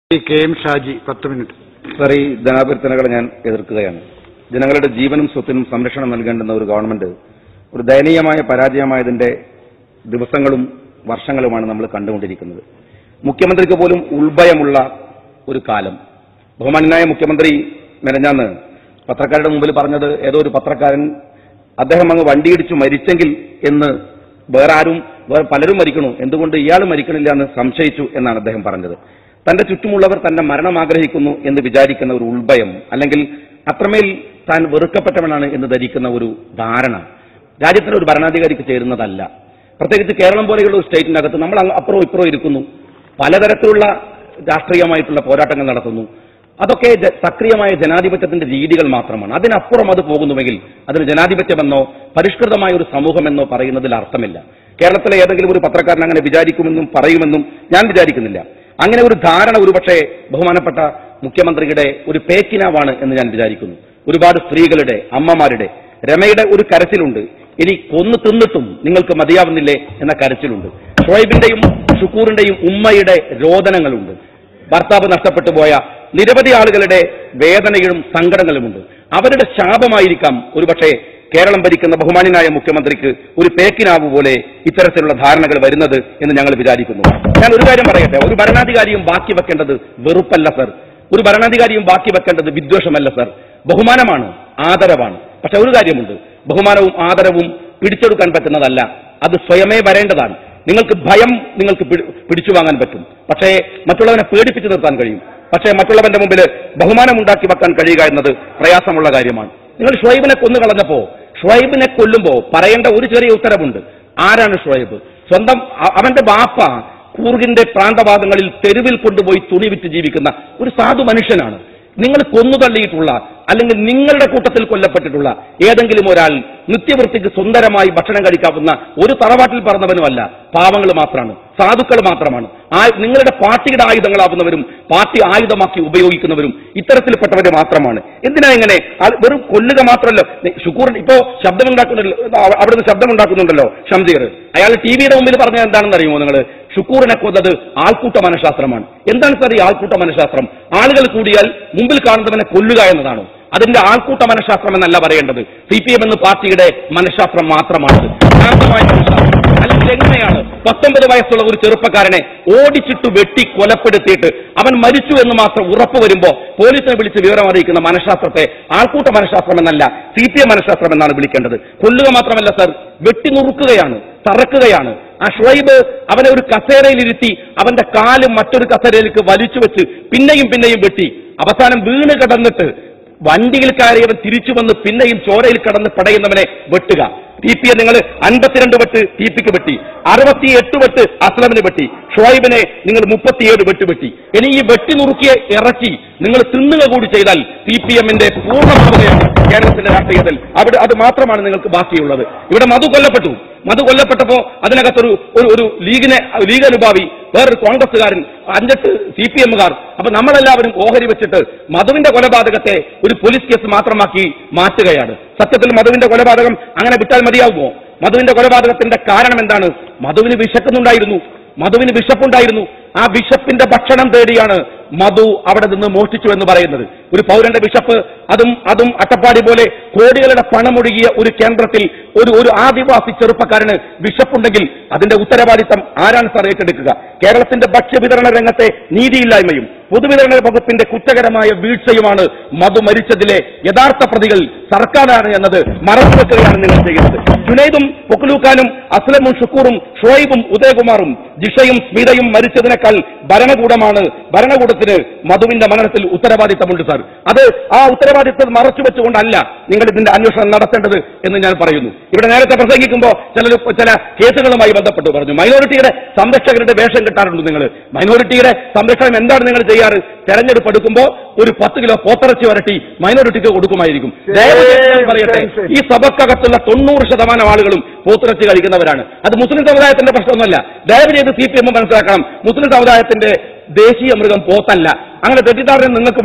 Shri K M Shaji പത്ത് minute sir ഈ ധനാഭ്യർത്ഥനകളെ ഞാൻ എതിർക്കുകയാണ് ജനങ്ങളുടെ ജീവനും സ്വത്തിനും സംരക്ഷണം നൽകേണ്ടുന്ന ഒരു ഗവൺമെന്റ് ഒരു ദയനീയമായ പരാജയമായതിന്റെ ദിവസങ്ങളും വർഷങ്ങളുമാണ് നമ്മൾ കണ്ടുകൊണ്ടിരിക്കുന്നത് മുഖ്യമന്ത്രിക്ക് പോലും ഉൾഭയമുള്ള ഒരു കാലം ബഹുമാനായ മുഖ്യമന്ത്രി മെനഞ്ഞാന്ന് പത്രക്കാരുടെ മുമ്പിൽ പറഞ്ഞത് ഏതോ ഒരു പത്രക്കാരൻ അദ്ദേഹം അങ്ങ് വണ്ടിയിടിച്ചു മരിച്ചെങ്കിൽ എന്ന് വേറെ ആരും വേറെ പലരും മരിക്കണു എന്തുകൊണ്ട് ഇയാൾ മരിക്കണില്ല എന്ന് സംശയിച്ചു എന്നാണ് അദ്ദേഹം പറഞ്ഞത് തന്റെ ചുറ്റുമുള്ളവർ തന്റെ മരണം ആഗ്രഹിക്കുന്നു എന്ന് വിചാരിക്കുന്ന ഒരു ഉൾഭയം അല്ലെങ്കിൽ അത്രമേൽ താൻ വെറുക്കപ്പെട്ടവനാണ് എന്ന് ധരിക്കുന്ന ഒരു ധാരണ രാജ്യത്തിന് ഒരു ഭരണാധികാരിക്ക് ചേരുന്നതല്ല പ്രത്യേകിച്ച് കേരളം പോലെയുള്ള ഒരു സ്റ്റേറ്റിനകത്ത് നമ്മൾ അങ്ങ് അപ്പുറവും ഇപ്പുറവും ഇരിക്കുന്നു പലതരത്തിലുള്ള രാഷ്ട്രീയമായിട്ടുള്ള പോരാട്ടങ്ങൾ നടത്തുന്നു അതൊക്കെ ജ- സക്രിയമായ ജനാധിപത്യത്തിന്റെ രീതികൾ മാത്രമാണ് അതിനപ്പുറം അത് പോകുന്നുവെങ്കിൽ അതിന് ജനാധിപത്യമെന്നോ പരിഷ്കൃതമായ ഒരു സമൂഹമെന്നോ പറയുന്നതിൽ അർത്ഥമില്ല കേരളത്തിലെ ഏതെങ്കിലും ഒരു പത്രക്കാരൻ അങ്ങനെ വിചാരിക്കുമെന്നും പറയുമെന്നും ഞാൻ വിചാരിക്കുന്നില്ല അങ്ങനെ ഒരു ധാരണ ഒരുപക്ഷെ ബഹുമാനപ്പെട്ട മുഖ്യമന്ത്രിയുടെ ഒരു പേക്കിനാവാണ് എന്ന് ഞാൻ വിചാരിക്കുന്നു ഒരുപാട് സ്ത്രീകളുടെ അമ്മമാരുടെ രമയുടെ ഒരു കരച്ചിലുണ്ട് ഇനി കൊന്നു തിന്നിട്ടും നിങ്ങൾക്ക് മതിയാവുന്നില്ലേ എന്ന കരച്ചിലുണ്ട് ഷുഹൈബിന്റെയും ഷുക്കൂറിന്റെയും ഉമ്മയുടെ രോദനങ്ങളുണ്ട് ഭർത്താവ് നഷ്ടപ്പെട്ടു പോയ നിരവധി ആളുകളുടെ വേദനയും സങ്കടങ്ങളുമുണ്ട് അവരുടെ ശാപമായിരിക്കാം ഒരുപക്ഷെ കേരളം ഭരിക്കുന്ന ബഹുമാന്യനായ മുഖ്യമന്ത്രിക്ക് ഒരു പേക്കിനാവ് പോലെ ഇത്തരത്തിലുള്ള ധാരണകൾ വരുന്നത് എന്ന് ഞങ്ങൾ വിചാരിക്കുന്നു ഞാൻ ഒരു കാര്യം പറയട്ടെ ഒരു ഭരണാധികാരിയും ബാക്കി വെക്കേണ്ടത് വെറുപ്പല്ല സർ ഒരു ഭരണാധികാരിയും ബാക്കി വെക്കേണ്ടത് വിദ്വേഷമല്ല സർ ബഹുമാനമാണ് ആദരവാണ് പക്ഷെ ഒരു കാര്യമുണ്ട് ബഹുമാനവും ആദരവും പിടിച്ചെടുക്കാൻ പറ്റുന്നതല്ല അത് സ്വയമേ വരേണ്ടതാണ് നിങ്ങൾക്ക് ഭയം നിങ്ങൾക്ക് പിടി- പിടിച്ചു വാങ്ങാൻ പറ്റും പക്ഷേ മറ്റുള്ളവനെ പേടിപ്പിച്ചു നിർത്താൻ കഴിയും പക്ഷേ മറ്റുള്ളവന്റെ മുമ്പിൽ ബഹുമാനം ഉണ്ടാക്കി വെക്കാൻ കഴിയുക എന്നത് പ്രയാസമുള്ള കാര്യമാണ് നിങ്ങൾ ഷുഹൈബിനെ കൊന്നു കളഞ്ഞപ്പോ ഷുഹൈബിനെ കൊല്ലുമ്പോ പറയേണ്ട ഒരു ചെറിയ ഉത്തരവുണ്ട് ആരാണ് ഷുഹൈബ് സ്വന്തം അ- അവന്റെ ബാപ്പ കൂർഗിന്റെ പ്രാന്തഭാഗങ്ങളിൽ തെരുവിൽ കൊണ്ടുപോയി തുണി വിറ്റ് ജീവിക്കുന്ന ഒരു സാധു മനുഷ്യനാണ് നിങ്ങൾ കൊന്നു തള്ളിയിട്ടുള്ള അല്ലെങ്കിൽ നിങ്ങളുടെ കൂട്ടത്തിൽ കൊല്ലപ്പെട്ടിട്ടുള്ള ഏതെങ്കിലും ഒരാൾ നിത്യവൃത്തിക്ക് സുന്ദരമായി ഭക്ഷണം കഴിക്കാവുന്ന ഒരു തറവാട്ടിൽ പറഞ്ഞവനുമല്ല പാവങ്ങൾ മാത്രമാണ് സാധുക്കൾ മാത്രമാണ് ആ- നിങ്ങളുടെ പാർട്ടിയുടെ ആയുധങ്ങളാവുന്നവരും പാർട്ടി ആയുധമാക്കി ഉപയോഗിക്കുന്നവരും ഇത്തരത്തിൽപ്പെട്ടവര് മാത്രമാണ് എന്തിനാ ഇങ്ങനെ അത് വെറും കൊല്ലുക മാത്രമല്ല ഷുക്കൂർ ഇപ്പോ ശബ്ദമുണ്ടാക്കുന്നുണ്ടല്ലോ അവ- അവിടുന്ന് ശബ്ദമുണ്ടാക്കുന്നുണ്ടല്ലോ ഷംജീർ അയാൾ ടി വിയുടെ മുമ്പിൽ പറഞ്ഞത് എന്താണെന്ന് അറിയുമോ നിങ്ങൾ ഷുക്കൂറിനെ കൊന്നത് ആൾക്കൂട്ട മനഃശാസ്ത്രമാണ് എന്താണ് സാർ ഈ ആൾക്കൂട്ട മനഃശാസ്ത്രം ആളുകൾ കൂടിയാൽ മുമ്പിൽ കാണുന്നവനെ കൊല്ലുക എന്നതാണോ അതിന്റെ ആൾക്കൂട്ട മനഃശാസ്ത്രം എന്നല്ല പറയേണ്ടത് സി പി എം എന്ന പാർട്ടിയുടെ മനഃശാസ്ത്രം മാത്രമാണത് ശാന്തമായ മനഃശാസ്ത്രം അല്ലെങ്കിൽ എങ്ങനെയാണ് പത്തൊമ്പത് വയസ്സുള്ള ഒരു ചെറുപ്പക്കാരനെ ഓടിച്ചിട്ട് വെട്ടി കൊലപ്പെടുത്തിയിട്ട് അവൻ മരിച്ചു എന്ന് മാത്രം ഉറപ്പ് വരുമ്പോ പോലീസിനെ വിളിച്ച് വിവരം അറിയിക്കുന്ന മനഃശാസ്ത്രത്തെ ആൾക്കൂട്ട മനഃശാസ്ത്രം എന്നല്ല സി പി എം മനഃശാസ്ത്രം എന്നാണ് വിളിക്കേണ്ടത് കൊല്ലുക മാത്രമല്ല സർ വെട്ടി നുറുക്കുകയാണ് തറക്കുകയാണ് ആ ഷുഹൈബ് അവനെ ഒരു കസേരയിലിരുത്തി അവന്റെ കാല് മറ്റൊരു കസേരയിലേക്ക് വലിച്ചു വെച്ച് പിന്നെയും പിന്നെയും വെട്ടി അവസാനം വീണ് കിടന്നിട്ട് വണ്ടിയിൽ കയറിയവൻ തിരിച്ചു വന്ന് പിന്നെയും ചോരയിൽ കടന്ന് പടയുന്നവനെ വെട്ടുക ടി പിയെ നിങ്ങൾ അൻപത്തിരണ്ട് വെട്ട് ടി പിക്ക് വെട്ടി അറുപത്തിയെട്ട് വെട്ട് അസ്ലമിന് വെട്ടി ഷുഹൈബിനെ നിങ്ങൾ മുപ്പത്തിയേഴ് വെട്ട് വെട്ടി ഇനി ഈ വെട്ടി നുറുക്കിയ ഇറച്ചി നിങ്ങൾ തിന്നുക കൂടി ചെയ്താൽ സി പി എമ്മിന്റെ പൂർണ്ണമാവുകയാണ് കേരളത്തിന്റെ രാഷ്ട്രീയത്തിൽ അവിടെ അത് മാത്രമാണ് നിങ്ങൾക്ക് ബാക്കിയുള്ളത് ഇവിടെ മധു കൊല്ലപ്പെട്ടു മധു കൊല്ലപ്പെട്ടപ്പോ അതിനകത്തൊരു ഒരു ഒരു ലീഗിനെ ലീഗ് അനുഭാവി വേറൊരു കോൺഗ്രസ്സുകാരൻ അഞ്ചെട്ട് സി പി എമ്മുകാർ അപ്പൊ നമ്മളെല്ലാവരും ഓഹരി വെച്ചിട്ട് മധുവിന്റെ കൊലപാതകത്തെ ഒരു പോലീസ് കേസ് മാത്രമാക്കി മാറ്റുകയാണ് സത്യത്തിൽ മധുവിന്റെ കൊലപാതകം അങ്ങനെ വിട്ടാൽ മതിയാവുമോ മധുവിന്റെ കൊലപാതകത്തിന്റെ കാരണം എന്താണ് മധുവിന് വിശക്കുന്നുണ്ടായിരുന്നു മധുവിന് വിശപ്പുണ്ടായിരുന്നു ആ വിശപ്പിന്റെ ഭക്ഷണം തേടിയാണ് മധു അവിടെ നിന്ന് മോഷ്ടിച്ചു എന്ന് പറയുന്നത് ഒരു പൗരന്റെ വിശപ്പ് അതും അതും അട്ടപ്പാടി പോലെ കോടികളുടെ പണമൊഴുകിയ ഒരു കേന്ദ്രത്തിൽ ഒരു ഒരു ആദിവാസി ചെറുപ്പക്കാരന് വിശപ്പുണ്ടെങ്കിൽ അതിന്റെ ഉത്തരവാദിത്തം ആരാണ് സാർ ഏറ്റെടുക്കുക കേരളത്തിന്റെ ഭക്ഷ്യവിതരണ രംഗത്തെ നീതിയില്ലായ്മയും പൊതുവിതരണ വകുപ്പിന്റെ കുറ്റകരമായ വീഴ്ചയുമാണ് മധു മരിച്ചതിലെ യഥാർത്ഥ പ്രതികൾ സർക്കാരാണ് എന്നത് മറച്ചുവെക്കുകയാണ് നിങ്ങൾ ചെയ്യുന്നത് ജുനൈദും പൊക്ലൂക്കാനും അസ്ലമും ഷുക്കൂറും ഷോയിബും ഉദയകുമാറും ജിഷയും സ്മിതയും മരിച്ചതിനേക്കാൾ ഭരണകൂടമാണ് ഭരണകൂടത്തിന് മധുവിന്റെ മരണത്തിൽ ഉത്തരവാദിത്തമുണ്ട് സാർ അത് ആ ഉത്തരവാദിത്തം മറച്ചു വെച്ചുകൊണ്ടല്ല നിങ്ങൾ ഇതിന്റെ അന്വേഷണം നടത്തേണ്ടത് എന്ന് ഞാൻ പറയുന്നു ഇവിടെ നേരത്തെ പ്രസംഗിക്കുമ്പോൾ ചില ചില കേസുകളുമായി ബന്ധപ്പെട്ട് പറഞ്ഞു മൈനോറിറ്റിയുടെ സംരക്ഷകരുടെ വേഷം കിട്ടാറുണ്ട് നിങ്ങൾ മൈനോറിറ്റിയുടെ സംരക്ഷണം എന്താണ് നിങ്ങൾ ചെയ്യാറ് തെരഞ്ഞെടുപ്പ് എടുക്കുമ്പോൾ ഒരു പത്ത് കിലോ പോത്തിറച്ചി വരട്ടി മൈനോറിറ്റിക്ക് കൊടുക്കുമായിരിക്കും ദയവ് ചെയ്ത് ഞാൻ പറയട്ടെ ഈ സഭക്കകത്തുള്ള തൊണ്ണൂറ് ശതമാനം ആളുകളും പോത്തിറച്ചി കഴിക്കുന്നവരാണ് അത് മുസ്ലിം സമുദായത്തിന്റെ പ്രശ്നമൊന്നുമല്ല ദയവ് ചെയ്ത് സി പി എം മനസ്സിലാക്കണം മുസ്ലിം സമുദായത്തിന്റെ ദേശീയ മൃഗം പോത്തല്ല അങ്ങനെ തെറ്റിദ്ധാരണ നിങ്ങൾക്ക് വേണ്ട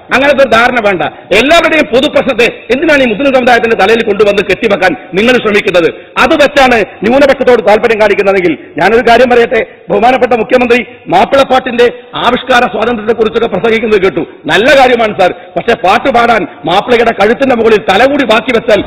അങ്ങനത്തെ ഒരു ധാരണ വേണ്ട എല്ലാവരുടെയും പൊതുപ്രശ്നത്തെ എന്തിനാണ് ഈ മുസ്ലിം സമുദായത്തിന്റെ തലയിൽ കൊണ്ടുവന്ന് കെട്ടിവെക്കാൻ നിങ്ങൾ ശ്രമിക്കുന്നത് അത് വെച്ചാണ് ന്യൂനപക്ഷത്തോട് താല്പര്യം കാണിക്കുന്നതെങ്കിൽ ഞാനൊരു കാര്യം പറയട്ടെ ബഹുമാനപ്പെട്ട മുഖ്യമന്ത്രി മാപ്പിളപ്പാട്ടിന്റെ ആവിഷ്കാര സ്വാതന്ത്ര്യത്തെ കുറിച്ചൊക്കെ പ്രസംഗിക്കുന്നത് കേട്ടു നല്ല കാര്യമാണ് സാർ പക്ഷെ പാട്ട് പാടാൻ മാപ്പിളയുടെ കഴുത്തിന്റെ മുകളിൽ തലകൂടി ബാക്കി വെച്ചാൽ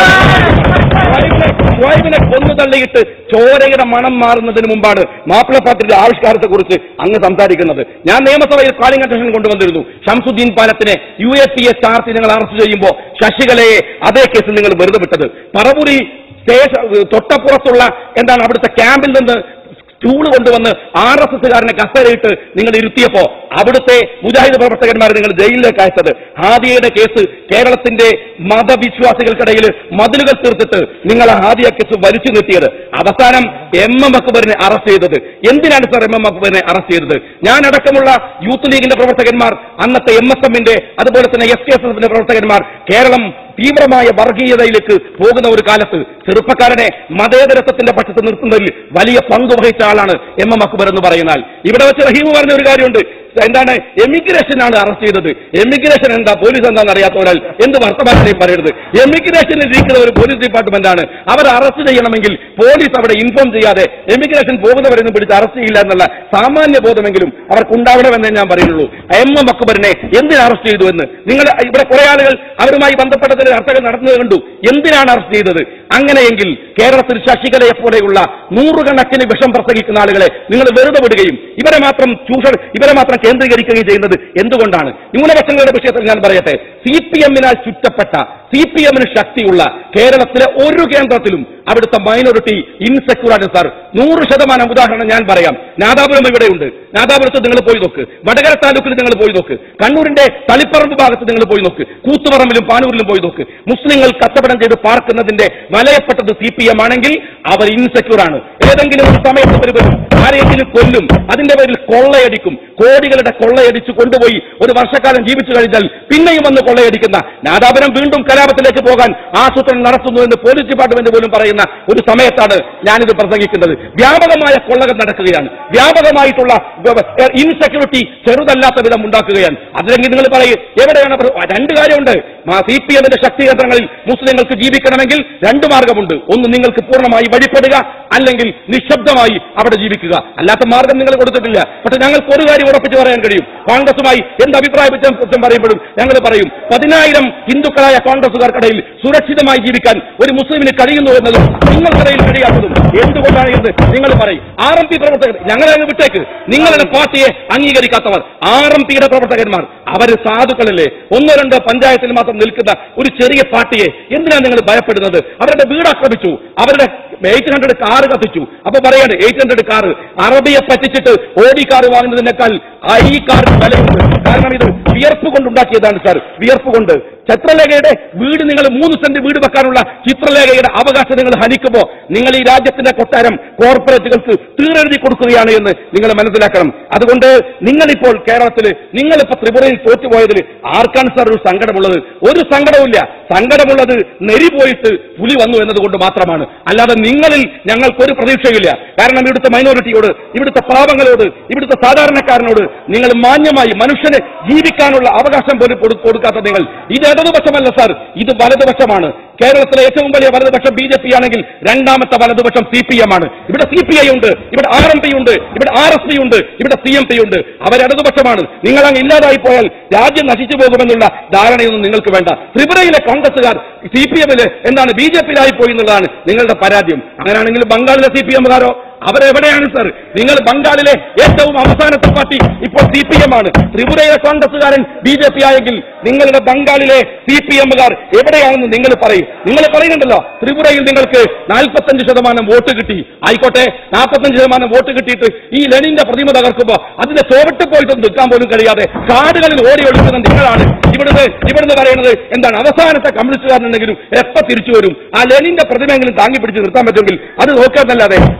ഷുഹൈബിനെ കൊന്നു തള്ളിയിട്ട് ചോരയുടെ മണം മാറുന്നതിന് മുമ്പാണ് മാപ്പിളപ്പാട്ടിന്റെ ആവിഷ്കാരത്തെ കുറിച്ച് അങ്ങ് സംസാരിക്കുന്നത് ഞാൻ നിയമസഭയിൽ കാളിംഗ് അറ്റൻഷൻ കൊണ്ടുവന്നിരുന്നു ഷംസുദ്ദീൻ പാലത്തിനെ യു എ പി എ ചാർത്തി നിങ്ങൾ അറസ്റ്റ് ചെയ്യുമ്പോൾ ശശികലയെ അതേ കേസിൽ നിങ്ങൾ വെറുതെ വിട്ടത് പറപുരി സ്റ്റേഷ തൊട്ടപ്പുറത്തുള്ള എന്താണ് അവിടുത്തെ ക്യാമ്പിൽ നിന്ന് സ്റ്റൂള് കൊണ്ടുവന്ന് ആർ എസ് എസ്സുകാരനെ കസേരയിട്ട് നിങ്ങൾ ഇരുത്തിയപ്പോ അവിടുത്തെ മുജാഹിദ് പ്രവർത്തകന്മാരെ നിങ്ങൾ ജയിലിലേക്ക് അയച്ചത് ഹാദിയയുടെ കേസ് കേരളത്തിന്റെ മതവിശ്വാസികൾക്കിടയിൽ മതിലുകൾ തീർത്തിട്ട് നിങ്ങൾ ആ ഹാദിയ കേസ് വലിച്ചു നിർത്തിയത് അവസാനം എം എം അക്ബറിനെ അറസ്റ്റ് ചെയ്തത് എന്തിനാണ് സാർ എം എം അക്ബറിനെ അറസ്റ്റ് ചെയ്തത് ഞാൻ അടക്കമുള്ള യൂത്ത് ലീഗിന്റെ പ്രവർത്തകന്മാർ അന്നത്തെ എം എസ് എമ്മിന്റെ അതുപോലെ തന്നെ എസ് കെ എസ് എഫിന്റെ പ്രവർത്തകന്മാർ കേരളം തീവ്രമായ വർഗീയതയിലേക്ക് പോകുന്ന ഒരു കാലത്ത് ചെറുപ്പക്കാരനെ മതേതരത്വത്തിന്റെ പക്ഷത്ത് നിർത്തുന്നതിൽ വലിയ പങ്ക് വഹിച്ച ആളാണ് എം എം അക്ബർ എന്ന് പറയുന്നാൽ ഇവിടെ വെച്ച് റഹീം പറഞ്ഞ ഒരു കാര്യമുണ്ട് എന്താണ് എമിഗ്രേഷനാണ് അറസ്റ്റ് ചെയ്തത് എമിഗ്രേഷൻ എന്താ പോലീസ് എന്താണെന്ന് അറിയാത്തവരാൽ എന്ത് വർത്തമാനത്തെയും പറയരുത് എമിഗ്രേഷനിൽ ഇരിക്കുന്ന ഒരു പോലീസ് ഡിപ്പാർട്ട്മെന്റ് ആണ് അവർ അറസ്റ്റ് ചെയ്യണമെങ്കിൽ പോലീസ് അവിടെ ഇൻഫോം ചെയ്യാതെ എമിഗ്രേഷൻ പോകുന്നവരൊന്നും പിടിച്ച് അറസ്റ്റ് ചെയ്യില്ല എന്നുള്ള സാമാന്യ ബോധമെങ്കിലും അവർക്ക് ഉണ്ടാവണമെന്നേ ഞാൻ പറയുന്നുള്ളൂ എം എം അക്ബറിനെ എന്തിന് അറസ്റ്റ് ചെയ്തു എന്ന് നിങ്ങൾ ഇവിടെ കുറെ ആളുകൾ അവരുമായി ബന്ധപ്പെട്ട ചില ചർച്ചകൾ നടന്നത് കണ്ടു എന്തിനാണ് അറസ്റ്റ് ചെയ്തത് അങ്ങനെയെങ്കിൽ കേരളത്തിൽ ശശികലയെ പോലെയുള്ള നൂറുകണക്കിന് വിഷം പ്രസംഗിക്കുന്ന ആളുകളെ നിങ്ങൾ വെറുതെ വിടുകയും ഇവരെ മാത്രം ചൂഷണ ഇവരെ മാത്രം കേന്ദ്രീകരിക്കുകയും ചെയ്യുന്നത് എന്തുകൊണ്ടാണ് ന്യൂനപക്ഷങ്ങളുടെ വിഷയത്തിൽ ഞാൻ പറയട്ടെ സി പി എമ്മിനാൽ ചുറ്റപ്പെട്ട സി പി എമ്മിന് ശക്തിയുള്ള കേരളത്തിലെ ഒരു കേന്ദ്രത്തിലും അവിടുത്തെ മൈനോറിറ്റി ഇൻസെക്യൂർ ആണ് സാർ നൂറ് ശതമാനം ഉദാഹരണം ഞാൻ പറയാം നാദാപുരം ഇവിടെയുണ്ട് നാദാപുരത്ത് നിങ്ങൾ പോയി നോക്ക് വടകര താലൂക്കിൽ നിങ്ങൾ പോയി നോക്ക് കണ്ണൂരിന്റെ തളിപ്പറമ്പ് ഭാഗത്ത് നിങ്ങൾ പോയി നോക്ക് കൂത്തുപറമ്പിലും പാനൂരിലും പോയി നോക്ക് മുസ്ലിങ്ങൾ കച്ചവടം ചെയ്ത് പാർക്കുന്നതിന്റെ വലയപ്പെട്ടത് സി പി എം ആണെങ്കിൽ അവർ ഇൻസെക്യൂർ ആണ് ഏതെങ്കിലും ഒരു സമയത്ത് അവർ വരും ആരെയെങ്കിലും കൊല്ലും അതിന്റെ പേരിൽ കൊള്ളയടിക്കും കോടികളുടെ കൊള്ളയടിച്ച് കൊണ്ടുപോയി ഒരു വർഷക്കാലം ജീവിച്ചു കഴിഞ്ഞാൽ പിന്നെയും വന്ന് കൊള്ളയടിക്കുന്ന നാദാപുരം വീണ്ടും കലാപത്തിലേക്ക് പോകാൻ ആസൂത്രണം നടത്തുന്നു എന്ന് പോലീസ് ഡിപ്പാർട്ട്മെന്റ് പോലും പറയുന്ന ഒരു സമയത്താണ് ഞാനിത് പ്രസംഗിക്കുന്നത് വ്യാപകമായ കൊള്ളകൾ നടക്കുകയാണ് വ്യാപകമായിട്ടുള്ള ഇൻസെക്യൂരിറ്റി ചെറുതല്ലാത്ത വിധം ഉണ്ടാക്കുകയാണ് അതിലെങ്കിൽ നിങ്ങൾ പറയും എവിടെയാണ് പ്ര- രണ്ട് കാര്യമുണ്ട് സി പി എമ്മിന്റെ ശക്തി കേന്ദ്രങ്ങളിൽ മുസ്ലിങ്ങൾക്ക് ജീവിക്കണമെങ്കിൽ രണ്ട് മാർഗമുണ്ട് ഒന്ന് നിങ്ങൾക്ക് പൂർണ്ണമായി വഴിപ്പെടുക അല്ലെങ്കിൽ നിശബ്ദമായി അവിടെ ജീവിക്കുക അല്ലാത്ത മാർഗം നിങ്ങൾ കൊടുത്തിട്ടില്ല പക്ഷെ ഞങ്ങൾക്ക് ഒരു കാര്യം ഉറപ്പിച്ച് പറയാൻ കഴിയും കോൺഗ്രസുമായി എന്ത് അഭിപ്രായ വ്യത്യാസം പറയുമ്പോഴും ഞങ്ങൾ പറയും പതിനായിരം ഹിന്ദുക്കളായ കോൺഗ്രസുകാർക്കിടയിൽ സുരക്ഷിതമായി ജീവിക്കാൻ ഒരു മുസ്ലിമിന് കഴിയുന്നു എന്നതും നിങ്ങൾക്കിടയിൽ കഴിയാത്തതും എന്തുകൊണ്ടാണ് എന്ന് നിങ്ങൾ പറയും ആർ എം പി പ്രവർത്തകർ ഞങ്ങളെ അങ്ങ് വിട്ടേക്ക് നിങ്ങളുടെ പാർട്ടിയെ അംഗീകരിക്കാത്തവർ ആർ എം പിയുടെ പ്രവർത്തകന്മാർ അവര് സാധുക്കളല്ലേ ഒന്നോ രണ്ടോ പഞ്ചായത്തിൽ മാത്രം നിൽക്കുന്ന ഒരു ചെറിയ പാർട്ടിയെ എന്തിനാണ് നിങ്ങൾ ഭയപ്പെടുന്നത് അവരുടെ വീട് ആക്രമിച്ചു അവരുടെ എയ്റ്റ് ഹൺഡ്രഡ് കാറ് കത്തിച്ചു അപ്പൊ പറയാണ് എയ്റ്റ് ഹൺഡ്രഡ് കാറ് അറബിയെ പറ്റിച്ചിട്ട് ഓടി കാറ് വാങ്ങുന്നതിനേക്കാൾ ആ ഈ കാറിന് വിലയുണ്ട് കാരണം ഇത് വിയർപ്പ് കൊണ്ടുണ്ടാക്കിയതാണ് സാർ വിയർപ്പ് കൊണ്ട് ചിത്രലേഖയുടെ വീട് നിങ്ങൾ മൂന്ന് സെന്റ് വീട് വെക്കാനുള്ള ചിത്രലേഖയുടെ അവകാശം നിങ്ങൾ ഹനിക്കുമ്പോൾ നിങ്ങൾ ഈ രാജ്യത്തിന്റെ കൊട്ടാരം കോർപ്പറേറ്റുകൾക്ക് തീരെഴുതി കൊടുക്കുകയാണ് എന്ന് നിങ്ങൾ മനസ്സിലാക്കണം അതുകൊണ്ട് നിങ്ങളിപ്പോൾ കേരളത്തിൽ നിങ്ങളിപ്പോ ത്രിപുരയിൽ തോറ്റുപോയതിൽ ആർക്കാണ് സാർ ഒരു സങ്കടമുള്ളത് ഒരു സങ്കടവുമില്ല സങ്കടമുള്ളത് നെരി പോയിട്ട് പുലി വന്നു എന്നതുകൊണ്ട് മാത്രമാണ് അല്ലാതെ നിങ്ങളിൽ ഞങ്ങൾക്കൊരു പ്രതീക്ഷയില്ല കാരണം ഇവിടുത്തെ മൈനോറിറ്റിയോട് ഇവിടുത്തെ പാവങ്ങളോട് ഇവിടുത്തെ സാധാരണക്കാരനോട് നിങ്ങൾ മാന്യമായി മനുഷ്യന് ജീവിക്കാനുള്ള അവകാശം പോലും കൊടു- കൊടുക്കാത്ത നിങ്ങൾ ഇത് ഇടതുപക്ഷമല്ല സാർ ഇത് വലതുപക്ഷമാണ് കേരളത്തിലെ ഏറ്റവും വലിയ വലതുപക്ഷം ബി ജെ പി ആണെങ്കിൽ രണ്ടാമത്തെ വലതുപക്ഷം സി പി എം ആണ് ഇവിടെ സി പി ഐ ഉണ്ട് ഇവിടെ ആർ എം പി ഉണ്ട് ഇവിടെ ആർ എസ് പി ഉണ്ട് ഇവിടെ സി എം പി ഉണ്ട് അവർ ഇടതുപക്ഷമാണ് നിങ്ങൾ അങ്ങ് ഇല്ലാതായി പോയാൽ രാജ്യം നശിച്ചു പോകുമെന്നുള്ള ധാരണയൊന്നും നിങ്ങൾക്ക് വേണ്ട ത്രിപുരയിലെ കോൺഗ്രസുകാർ സി പി എമ്മില് എന്താണ് ബി ജെ പിയിലായി പോയി എന്നുള്ളതാണ് നിങ്ങളുടെ പരാജയം അങ്ങനെയാണെങ്കിൽ ബംഗാളിലെ സി പി എമ്മുകാരോ അവരെവിടെയാണ് സർ നിങ്ങൾ ബംഗാളിലെ ഏറ്റവും അവസാനത്തെ പാർട്ടി ഇപ്പോൾ സി പി എം ആണ് ത്രിപുരയിലെ കോൺഗ്രസുകാരൻ ബി ജെ പി ആയെങ്കിൽ നിങ്ങളുടെ ബംഗാളിലെ സി പി എമ്മുകാർ എവിടെയാണെന്ന് നിങ്ങൾ പറയും നിങ്ങൾ പറയുന്നുണ്ടല്ലോ ത്രിപുരയിൽ നിങ്ങൾക്ക് നാൽപ്പത്തഞ്ച് ശതമാനം വോട്ട് കിട്ടി ആയിക്കോട്ടെ നാൽപ്പത്തഞ്ച് ശതമാനം വോട്ട് കിട്ടിയിട്ട് ഈ ലെനിന്റെ പ്രതിമ തകർക്കുമ്പോൾ അതിന്റെ ചോവിട്ട് പോയിട്ട് നിൽക്കാൻ പോലും കഴിയാതെ കാടുകളിൽ ഓടി ഒളിക്കുന്ന നിങ്ങളാണ് ഇവിടുന്ന് ഇവിടുന്ന് പറയുന്നത് എന്താണ് അവസാനത്തെ കമ്മ്യൂണിസ്റ്റുകാരനുണ്ടെങ്കിലും എപ്പോ തിരിച്ചു വരും ആ ലെനിന്റെ പ്രതിമയെങ്കിലും താങ്ങി പിടിച്ച് നിർത്താൻ പറ്റുമെങ്കിൽ അത് നോക്കാന്നല്ലാതെ വെറുതെ വർത്തമാനം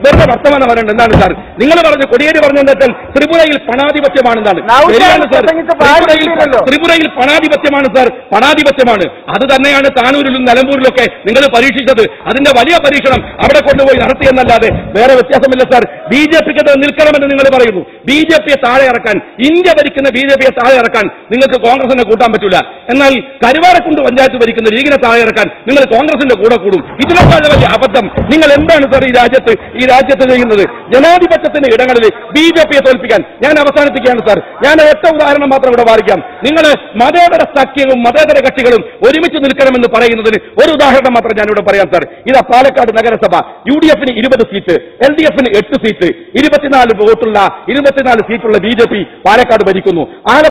സത്യമാണ് പറയേണ്ടത് എന്താണ് സാർ നിങ്ങൾ പറഞ്ഞു കൊടിയേരി പറഞ്ഞ എന്താ വെച്ചാൽ ത്രിപുരയിൽ പണാധിപത്യമാണെന്നാണ് നൗഷാദ് ശരിയാണ് സാർ പ്രസംഗിച്ച ത്രിപുരയിൽ പാടില്ലല്ലോ. ത്രിപുരയിൽ പണാധിപത്യമാണ് സാർ പണാധിപത്യമാണ് അത് തന്നെയാണ് താനൂരിലും നിലമ്പൂരിലൊക്കെ നിങ്ങൾ പരീക്ഷിച്ചത് അതിന്റെ വലിയ പരീക്ഷണം അവിടെ കൊണ്ടുപോയി നടത്തിയെന്നല്ലാതെ വേറെ വ്യത്യാസമില്ല സാർ ബി ജെ പിക്ക് നിൽക്കണമെന്ന് നിങ്ങൾ പറയുന്നു ബി ജെ പിയെ താഴെ ഇറക്കാൻ ഇന്ത്യ ഭരിക്കുന്ന ബി ജെ പിയെ താഴെ ഇറക്കാൻ നിങ്ങൾക്ക് കോൺഗ്രസിനെ കൂട്ടാൻ പറ്റില്ല എന്നാൽ കരുവാരക്കുണ്ട് പഞ്ചായത്ത് ഭരിക്കുന്ന ലീഗിനെ താഴെ ഇറക്കാൻ നിങ്ങൾ കോൺഗ്രസിന്റെ കൂടെ കൂടും ഇതിനേക്കാൾ വലിയ അബദ്ധം നിങ്ങൾ എന്താണ് സാർ ഈ രാജ്യത്ത് ഈ രാജ്യത്ത് ചെയ്യുന്നത് ജനാധിപത്യത്തിന്റെ ഇടങ്ങളിൽ ബി ജെ പിയെ തോൽപ്പിക്കാൻ ഞാൻ അവസാനിപ്പിക്കുകയാണ് സാർ ഞാൻ ഒറ്റ ഉദാഹരണം മാത്രം ഇവിടെ വായിക്കാം നിങ്ങൾ മതേതര സഖ്യവും മതേതര കക്ഷികളും ഒരുമിച്ച് നിൽക്കണമെന്ന് പറയുന്നതിന് ഒരു ഉദാഹരണം മാത്രം ഞാനിവിടെ പറയാം സാർ ഇതാ പാലക്കാട് നഗരസഭ യു ഡി എഫിന് ഇരുപത് സീറ്റ് എൽ ഡി എഫിന് എട്ട് സീറ്റ് ഇരുപത്തിനാല് വോട്ടുള്ള ഇരുപത്തിനാല് സീറ്റുള്ള ബി ജെ പി പാലക്കാട് ഭരിക്കുന്നു ആലപ്പുഴ